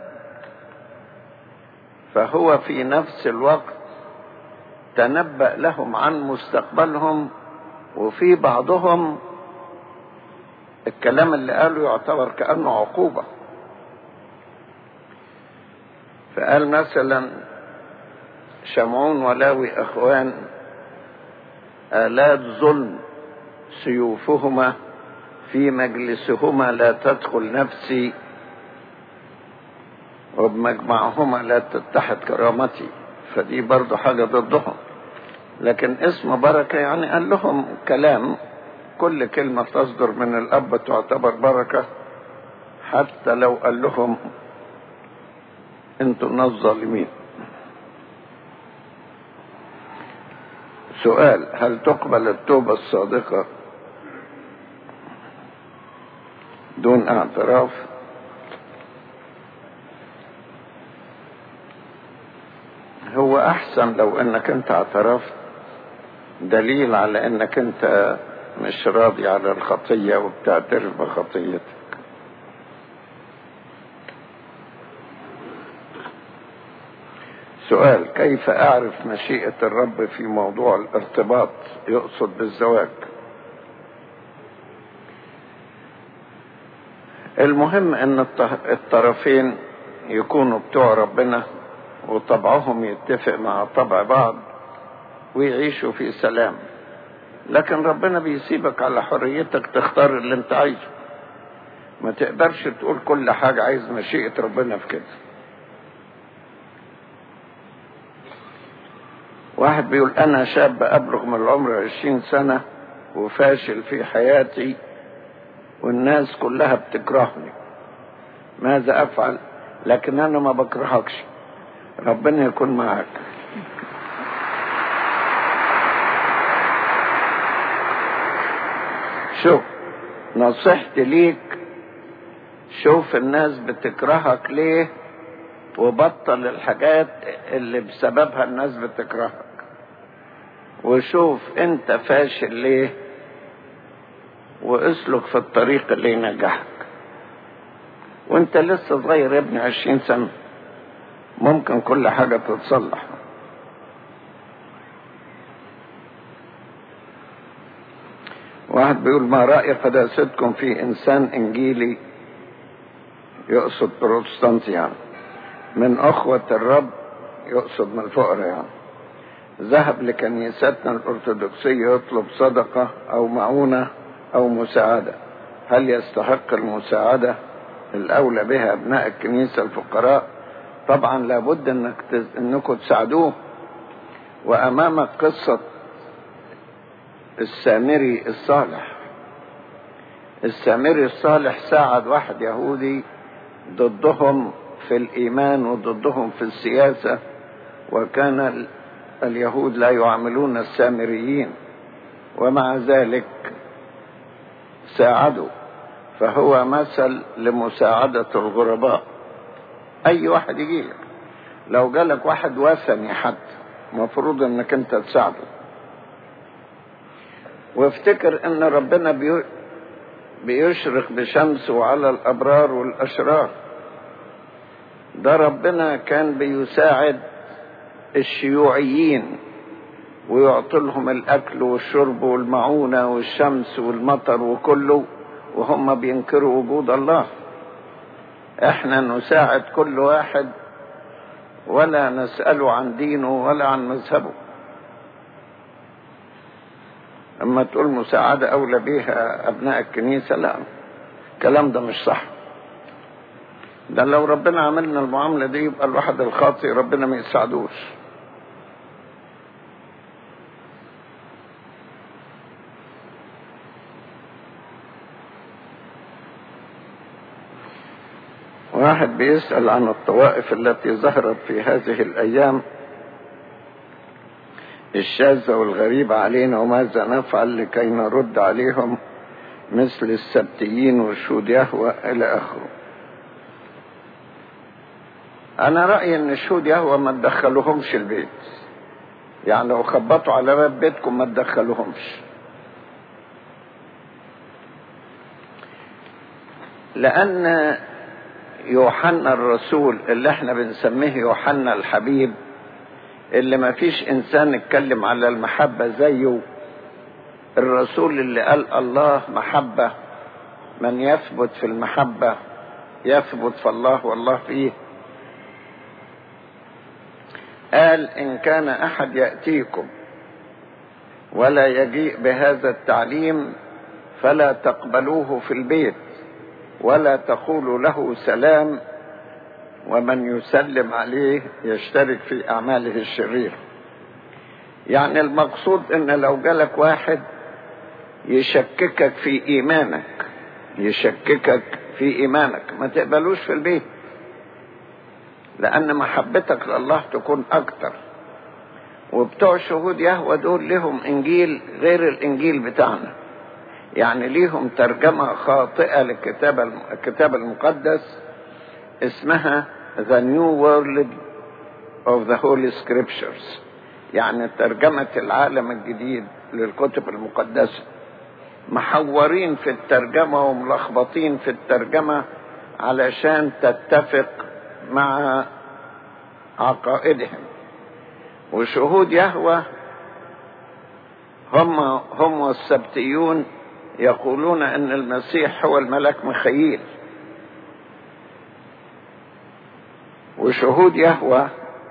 فهو في نفس الوقت تنبأ لهم عن مستقبلهم وفي بعضهم الكلام اللي قاله يعتبر كأنه عقوبة فقال مثلا شمعون ولاوي أخوان آلات ظلم سيوفهما في مجلسهما لا تدخل نفسي وبمجمعهما لا تتحد كرامتي فدي برضو حاجة ضدهم لكن اسم بركة يعني قال لهم كلام كل كلمة تصدر من الأب تعتبر بركة حتى لو قال لهم انتم ناس ظالمين سؤال هل تقبل التوبة الصادقة دون اعتراف هو احسن لو انك انت اعترفت دليل على انك انت مش راضي على الخطية وبتعترف بخطيتك سؤال كيف أعرف مشيئة الرب في موضوع الارتباط يقصد بالزواج المهم ان الطرفين يكونوا بتوع ربنا وطبعهم يتفق مع طبع بعض ويعيشوا في سلام لكن ربنا بيسيبك على حريتك تختار اللي انت عايزه ما تقدرش تقول كل حاجة عايز مشيئة ربنا في كده واحد بيقول انا شاب ابلغ من العمر عشرين سنة وفاشل في حياتي والناس كلها بتكرهني ماذا افعل لكن انا ما بكرهكش ربنا يكون معك شوف نصيحتي ليك شوف الناس بتكرهك ليه وبطل الحاجات اللي بسببها الناس بتكرهك وشوف انت فاشل ليه واسلك في الطريق اللي ينجحك وانت لسه صغير يا ابني عشرين سنة ممكن كل حاجة تتصلح واحد بيقول ما رأي قداستكم في إنسان إنجيلي يقصد بروتستانتي يعني من أخوة الرب يقصد من الفقراء يعني ذهب لكنيستنا الأرثوذكسية يطلب صدقة أو معونة أو مساعدة هل يستحق المساعدة الأولى بها أبناء الكنيسة الفقراء طبعا لابد أنك تز... أنكم تساعدوه وأمامك قصة السامري الصالح السامري الصالح ساعد واحد يهودي ضدهم في الإيمان وضدهم في السياسة وكان اليهود لا يعاملون السامريين ومع ذلك ساعدوا فهو مثل لمساعدة الغرباء أي واحد يجي لك لو جالك واحد وثني حتى مفروض انك انت تساعده وافتكر ان ربنا بي بيشرق بشمسه على الابرار والاشرار ده ربنا كان بيساعد الشيوعيين ويعطي لهم الاكل والشرب والمعونه والشمس والمطر وكله وهم بينكروا وجود الله احنا نساعد كل واحد ولا نساله عن دينه ولا عن مذهبه اما تقول مساعده اولى بيها ابناء الكنيسه لا الكلام ده مش صح ده لو ربنا عملنا المعامله دي يبقى الواحد الخاطئ ربنا ما يساعدوش واحد بيسأل عن الطوائف التي ظهرت في هذه الأيام الشاذة والغريبة علينا وماذا نفعل لكي نرد عليهم مثل السبتيين والشود يهوى إلى آخره أنا رأيي إن الشود يهوى ما تدخلوهمش البيت يعني لو خبطوا على باب بيتكم ما تدخلوهمش لأن يوحنا الرسول اللي احنا بنسميه يوحنا الحبيب اللي ما فيش انسان اتكلم على المحبة زيه الرسول اللي قال الله محبة من يثبت في المحبة يثبت في الله والله فيه قال ان كان احد يأتيكم ولا يجيء بهذا التعليم فلا تقبلوه في البيت ولا تقولوا له سلام ومن يسلم عليه يشترك في اعماله الشريره يعني المقصود ان لو جالك واحد يشككك في ايمانك يشككك في ايمانك ما تقبلوش في البيت لان محبتك لله تكون اكتر وبتوع شهود يهوى دول لهم انجيل غير الانجيل بتاعنا يعني ليهم ترجمة خاطئة للكتاب الكتاب المقدس اسمها The New World of the Holy Scriptures يعني ترجمة العالم الجديد للكتب المقدسة محورين في الترجمة وملخبطين في الترجمة علشان تتفق مع عقائدهم وشهود يهوى هم هم والسبتيون يقولون ان المسيح هو الملك مخيل وشهود يهوى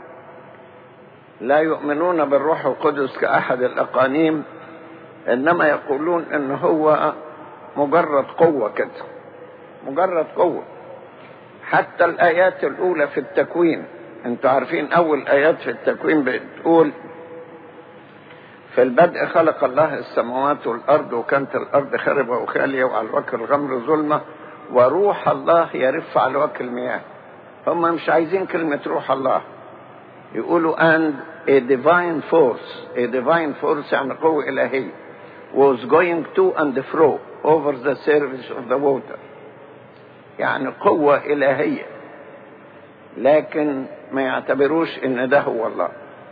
لا يؤمنون بالروح القدس كأحد الأقانيم إنما يقولون إن هو مجرد قوة كده مجرد قوة حتى الآيات الأولى في التكوين أنتوا عارفين أول آيات في التكوين بتقول في البدء خلق الله السماوات والأرض وكانت الأرض خربة وخالية وعلى وجه الغمر ظلمة وروح الله يرف على وجه المياه هم مش عايزين كلمة روح الله يقولوا and a divine force a divine force يعني قوة إلهية was going to and fro over the surface of the water يعني قوة إلهية لكن ما يعتبروش ان ده هو الله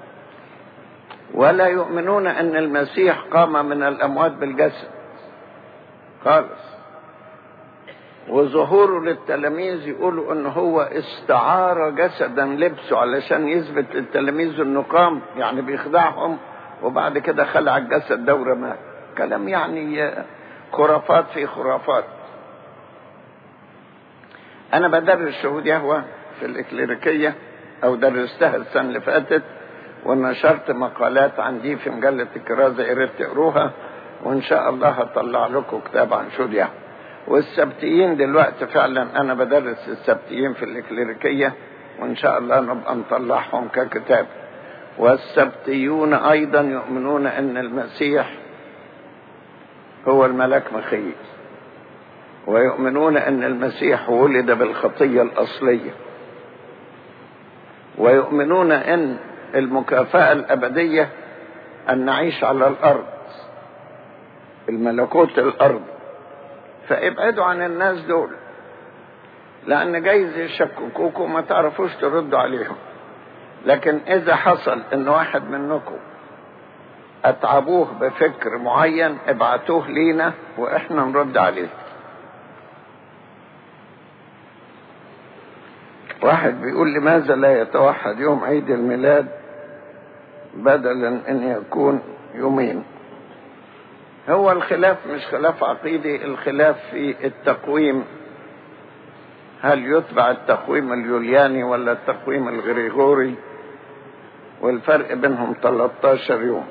ولا يؤمنون ان المسيح قام من الاموات بالجسد خالص وظهوره للتلاميذ يقولوا ان هو استعار جسدا لبسه علشان يثبت للتلاميذ انه قام يعني بيخدعهم وبعد كده خلع الجسد ده ورماه كلام يعني خرافات في خرافات انا بدرس شهود يهوه في الاكليريكيه او درستها السنه اللي فاتت ونشرت مقالات عن دي في مجله الكرازه يا ريت تقروها وان شاء الله هطلع لكم كتاب عن شهود يهوه والسبتيين دلوقتي فعلا انا بدرس السبتيين في الاكليريكيه وان شاء الله نبقى نطلعهم ككتاب والسبتيون ايضا يؤمنون ان المسيح هو الملك مخيل ويؤمنون ان المسيح ولد بالخطيه الاصليه ويؤمنون ان المكافاه الابديه ان نعيش على الارض الملكوت الارض فابعدوا عن الناس دول لان جايز يشككوكم ما تعرفوش تردوا عليهم لكن اذا حصل ان واحد منكم اتعبوه بفكر معين ابعتوه لينا واحنا نرد عليه واحد بيقول لماذا لا يتوحد يوم عيد الميلاد بدلا ان يكون يومين هو الخلاف مش خلاف عقيدي الخلاف في التقويم هل يتبع التقويم اليولياني ولا التقويم الغريغوري والفرق بينهم 13 يوم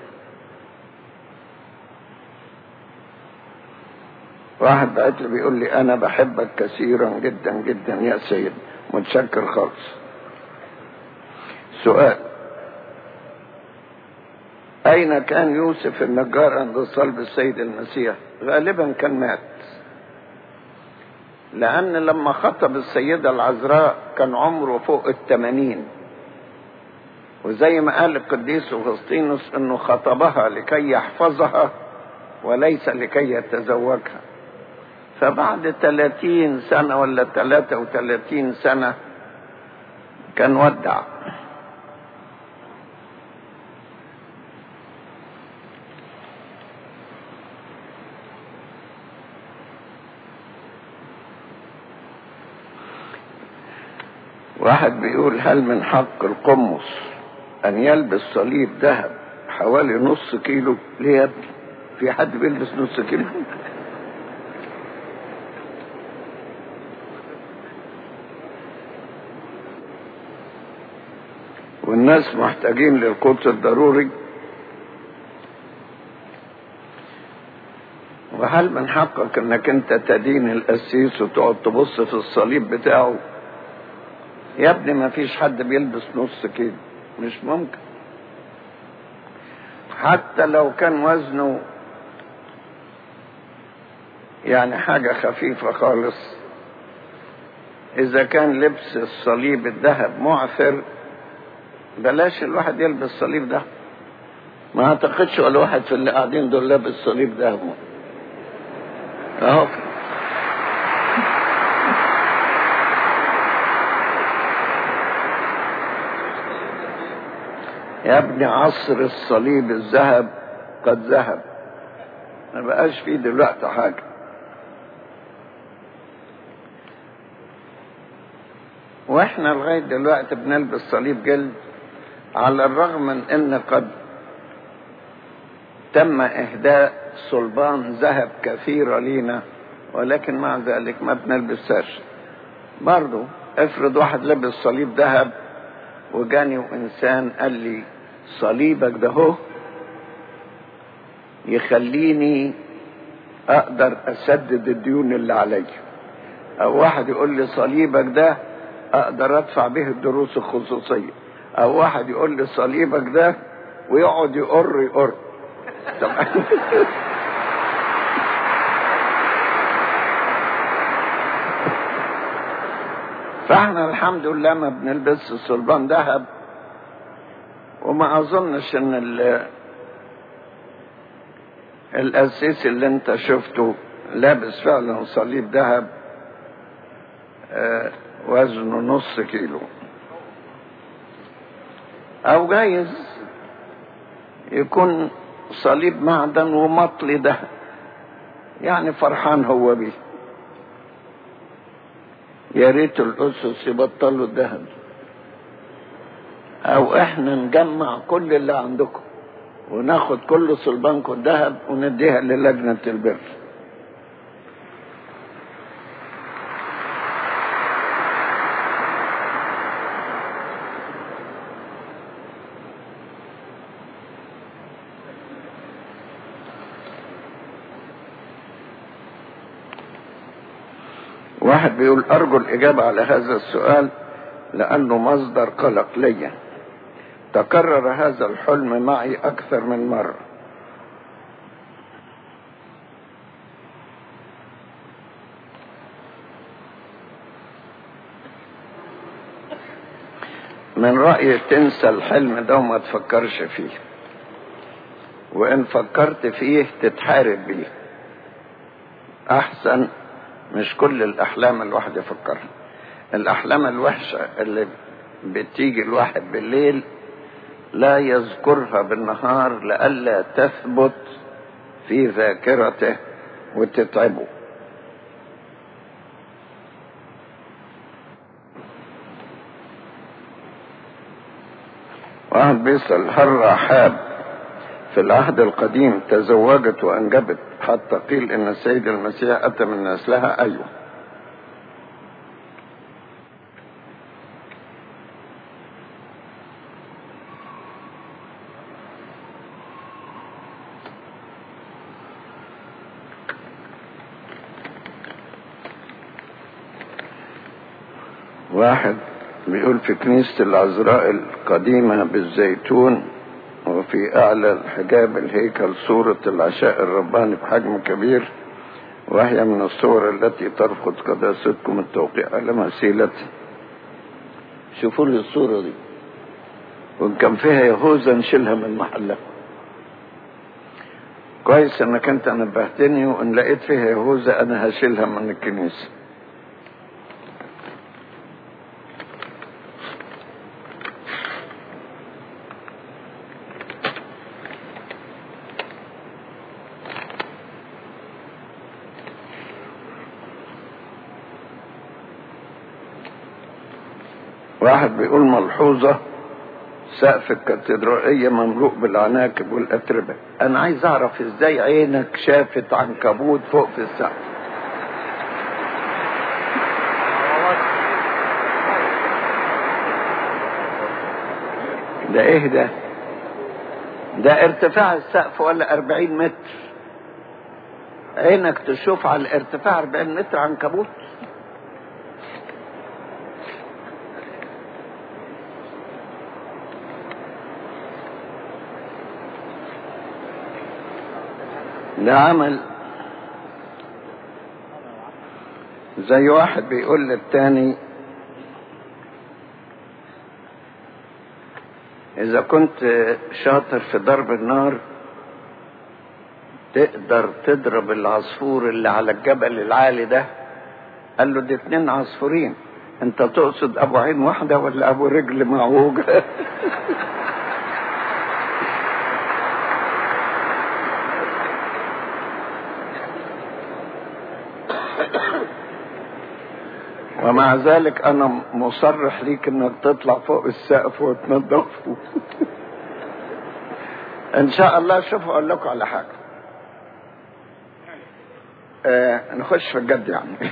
واحد بعت لي بيقول لي انا بحبك كثيرا جدا جدا يا سيد متشكر خالص سؤال أين كان يوسف النجار عند صلب السيد المسيح غالبا كان مات لأن لما خطب السيدة العذراء كان عمره فوق الثمانين وزي ما قال القديس أغسطينوس أنه خطبها لكي يحفظها وليس لكي يتزوجها فبعد ثلاثين سنة ولا ثلاثة وثلاثين سنة كان ودع واحد بيقول هل من حق القمص ان يلبس صليب ذهب حوالي نص كيلو ليه يا ابني في حد بيلبس نص كيلو والناس محتاجين للقدس الضروري وهل من حقك انك انت تدين القسيس وتقعد تبص في الصليب بتاعه يا ابني ما فيش حد بيلبس نص كيلو مش ممكن حتى لو كان وزنه يعني حاجة خفيفة خالص إذا كان لبس الصليب الذهب معثر بلاش الواحد يلبس صليب ده ما اعتقدش ولا واحد في اللي قاعدين دول لابس صليب ده اهو يا ابني عصر الصليب الذهب قد ذهب ما بقاش فيه دلوقتي حاجه واحنا لغايه دلوقتي بنلبس صليب جلد على الرغم من ان قد تم اهداء صلبان ذهب كثيرة لينا ولكن مع ذلك ما بنلبسهاش برضو افرض واحد لبس صليب ذهب وجاني وانسان قال لي صليبك ده هو يخليني اقدر اسدد الديون اللي عليا او واحد يقول لي صليبك ده اقدر ادفع به الدروس الخصوصيه او واحد يقول لي صليبك ده ويقعد يقر يقر طبعا فاحنا الحمد لله ما بنلبس صلبان ذهب وما اظنش ان ال القسيس اللي انت شفته لابس فعلا صليب ذهب آه، وزنه نص كيلو او جايز يكون صليب معدن ومطلي ذهب يعني فرحان هو بيه يا ريت الاسس يبطلوا الذهب او احنا نجمع كل اللي عندكم وناخد كل صلبانكم الذهب ونديها للجنة البر واحد بيقول أرجو الإجابة على هذا السؤال لأنه مصدر قلق ليا تكرر هذا الحلم معي أكثر من مرة من رأيي تنسى الحلم ده وما تفكرش فيه وإن فكرت فيه تتحارب بيه أحسن مش كل الأحلام الواحد يفكرها الأحلام الوحشة اللي بتيجي الواحد بالليل لا يذكرها بالنهار لئلا تثبت في ذاكرته وتتعبه واحد بيسأل هل رحاب في العهد القديم تزوجت وأنجبت حتى قيل إن السيد المسيح أتى من نسلها أيوه واحد بيقول في كنيسة العذراء القديمة بالزيتون وفي أعلى الحجاب الهيكل صورة العشاء الرباني بحجم كبير وهي من الصور التي ترفض قداستكم التوقيع على مسيلته شوفوا لي الصورة دي وإن كان فيها يهوذا نشيلها من محلها كويس انك انت نبهتني وان لقيت فيها يهوذا انا هشيلها من الكنيسه واحد بيقول ملحوظة سقف الكاتدرائية مملوء بالعناكب والأتربة أنا عايز أعرف إزاي عينك شافت عنكبوت فوق في السقف ده إيه ده ده ارتفاع السقف ولا أربعين متر عينك تشوف على الارتفاع أربعين متر عنكبوت ده عمل زي واحد بيقول للتاني إذا كنت شاطر في ضرب النار تقدر تضرب العصفور اللي على الجبل العالي ده قال له دي اتنين عصفورين انت تقصد ابو عين واحدة ولا ابو رجل معوجة ومع ذلك انا مصرح ليك انك تطلع فوق السقف وتنظفه ان شاء الله شوفوا اقول لكم على حاجه آه نخش في الجد يعني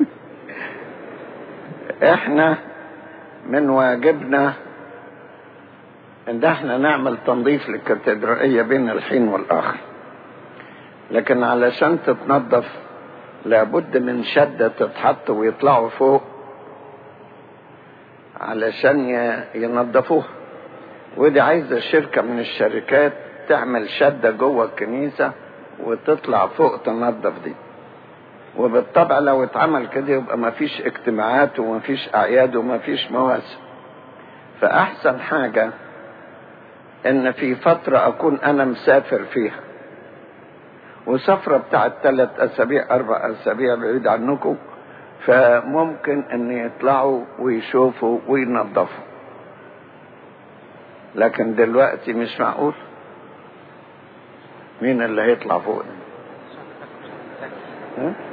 احنا من واجبنا ان احنا نعمل تنظيف للكاتدرائية بين الحين والاخر لكن علشان تتنظف لابد من شدة تتحط ويطلعوا فوق علشان ينظفوها ودي عايزة شركة من الشركات تعمل شدة جوه الكنيسة وتطلع فوق تنظف دي وبالطبع لو اتعمل كده يبقى ما فيش اجتماعات وما فيش اعياد وما فيش مواسم فاحسن حاجة ان في فترة اكون انا مسافر فيها وسفرة بتاعت ثلاث اسابيع اربع اسابيع بعيد عنكم فممكن ان يطلعوا ويشوفوا وينظفوا لكن دلوقتي مش معقول مين اللي هيطلع فوق ده ها؟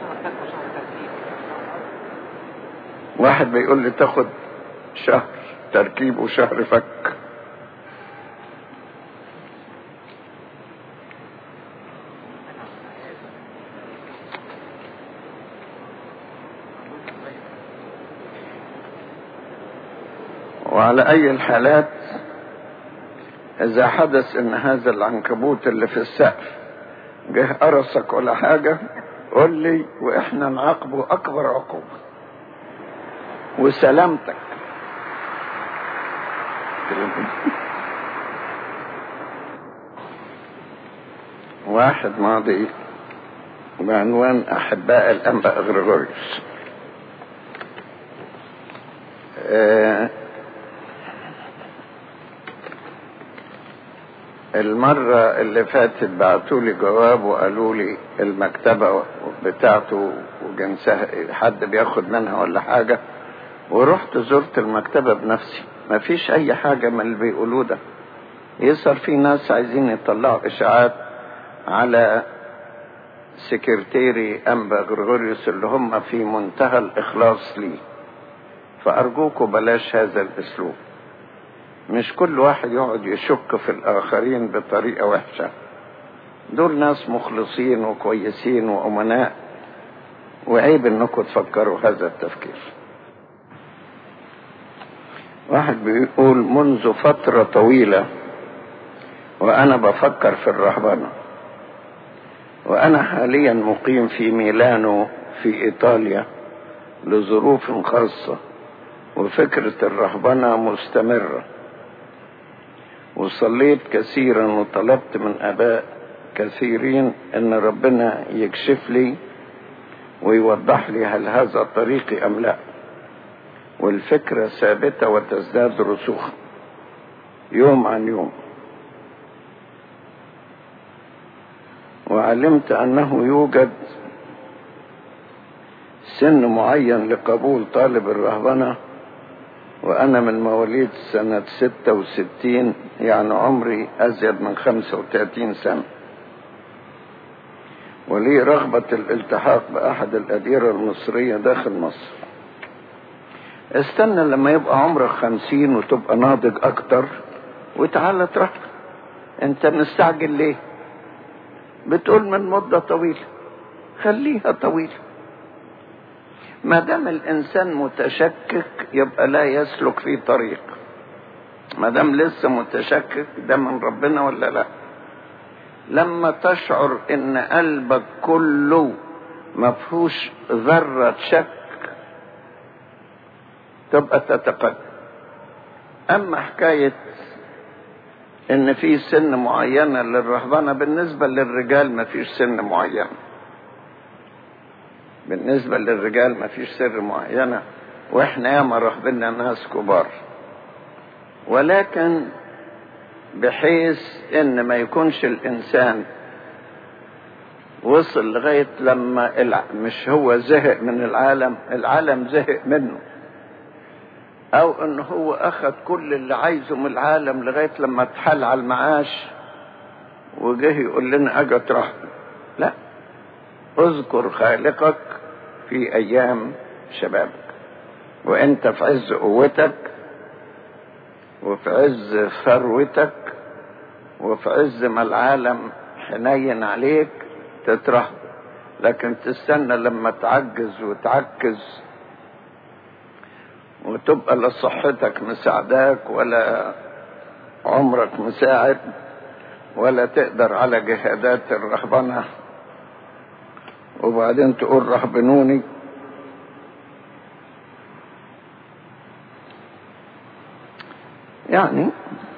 واحد بيقول لي تاخد شهر تركيب وشهر فك وعلى اي الحالات اذا حدث ان هذا العنكبوت اللي في السقف جه قرصك ولا حاجة قول لي واحنا نعاقبه اكبر عقوبة وسلامتك واحد ماضي بعنوان احباء الانبا غريغوريوس آه المرة اللي فاتت بعتوا لي جواب وقالوا لي المكتبة بتاعته وجنسها حد بياخد منها ولا حاجة ورحت زرت المكتبة بنفسي ما فيش اي حاجة من اللي بيقولوه ده يظهر في ناس عايزين يطلعوا اشاعات على سكرتيري انبا غرغوريوس اللي هم في منتهى الاخلاص لي فارجوكوا بلاش هذا الاسلوب مش كل واحد يقعد يشك في الاخرين بطريقة وحشة دول ناس مخلصين وكويسين وامناء وعيب انكم تفكروا هذا التفكير واحد بيقول منذ فترة طويلة وأنا بفكر في الرهبنة وأنا حاليا مقيم في ميلانو في إيطاليا لظروف خاصة وفكرة الرهبنة مستمرة وصليت كثيرا وطلبت من أباء كثيرين أن ربنا يكشف لي ويوضح لي هل هذا طريقي أم لا والفكرة ثابتة وتزداد رسوخا يوم عن يوم وعلمت أنه يوجد سن معين لقبول طالب الرهبنة وأنا من مواليد سنة ستة وستين يعني عمري أزيد من خمسة وثلاثين سنة ولي رغبة الالتحاق بأحد الأديرة المصرية داخل مصر استنى لما يبقى عمرك خمسين وتبقى ناضج اكتر وتعالى تروح انت مستعجل ليه بتقول من مدة طويلة خليها طويلة ما دام الانسان متشكك يبقى لا يسلك في طريق ما دام لسه متشكك ده من ربنا ولا لا لما تشعر ان قلبك كله مفهوش ذرة شك تبقى تتقدم اما حكاية ان في سن معينة للرهبنة بالنسبة للرجال ما فيش سن معين بالنسبة للرجال ما فيش سر معينة واحنا ياما رهبنا ناس كبار ولكن بحيث ان ما يكونش الانسان وصل لغاية لما الع... مش هو زهق من العالم العالم زهق منه او ان هو اخذ كل اللي عايزه من العالم لغايه لما اتحل على المعاش وجه يقول لنا اجا تروح لا اذكر خالقك في ايام شبابك وانت في عز قوتك وفي عز ثروتك وفي عز ما العالم حنين عليك تترهب لكن تستنى لما تعجز وتعكز وتبقى لا صحتك مساعداك ولا عمرك مساعد ولا تقدر على جهادات الرهبنة وبعدين تقول رهبنوني يعني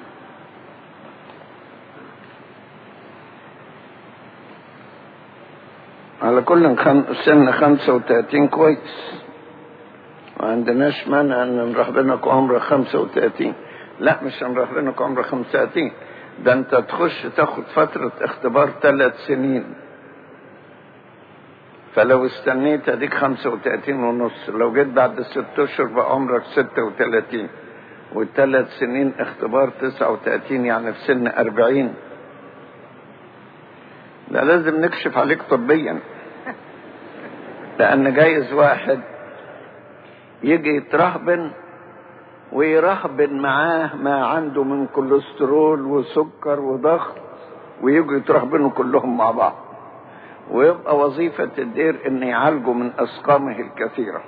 على كل خم... سن خمسة وتلاتين كويس ما عندناش مانع ان نرهبنك عمر خمسة وتلاتين لا مش هنرهبنك عمر خمسة وتلاتين ده انت تخش تاخد فترة اختبار ثلاث سنين فلو استنيت اديك خمسة وتلاتين ونص لو جيت بعد ست اشهر بقى عمرك ستة وتلاتين والثلاث سنين اختبار تسعة وتلاتين يعني في سن اربعين ده لازم نكشف عليك طبيا لان جايز واحد يجي يترهبن ويرهبن معاه ما عنده من كوليسترول وسكر وضغط ويجوا يترهبنوا كلهم مع بعض ويبقى وظيفة الدير ان يعالجوا من اسقامه الكثيرة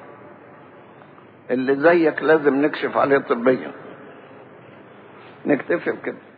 اللي زيك لازم نكشف عليه طبيا نكتفي بكده